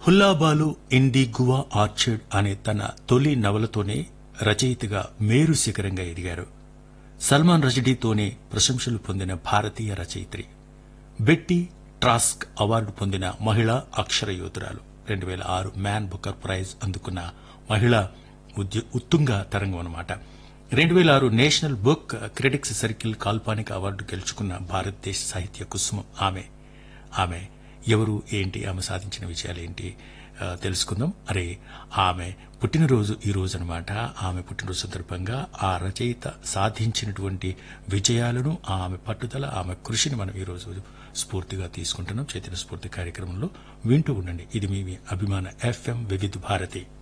పుల్లాబాలు in the guava orchard అనే తన తొలి నవలతోనే రచయితగా మేరు శిఖరంగా ఎదిగారు సల్మాన్ రజడీతోనే ప్రశంసలు పొందిన భారతీయ రచయిత్రి బెట్టి ట్రాస్క్ అవార్డు పొందిన మహిళా అక్షర యోధురాలు రెండు వేల ఆరు మ్యాన్ బుకర్ ప్రైజ్ అందుకున్న మహిళా ఉద్య- ఉత్తుంగ తరంగం అన్నమాట రెండు వేల ఆరు నేషనల్ బుక్ క్రిటిక్స్ సర్కిల్ కాల్పానిక అవార్డు గెలుచుకున్న భారతదేశ సాహిత్య కుసుమం ఆమె ఆమె ఎవరు ఏంటి ఆమె సాధించిన విజయాలు ఏంటి ఆ, తెలుసుకుందాం అరే ఆమె పుట్టినరోజు ఈ రోజు అనమాట ఆమె పుట్టినరోజు సందర్భంగా ఆ రచయిత సాధించినటువంటి విజయాలను ఆమె పట్టుదల ఆమె కృషిని మనం ఈ రోజు స్ఫూర్తిగా తీసుకుంటున్నాం చైతన్య స్ఫూర్తి కార్యక్రమంలో వింటూ ఉండండి ఇది మీ మీ అభిమాన ఎఫ్ఎం వివిధ భారతి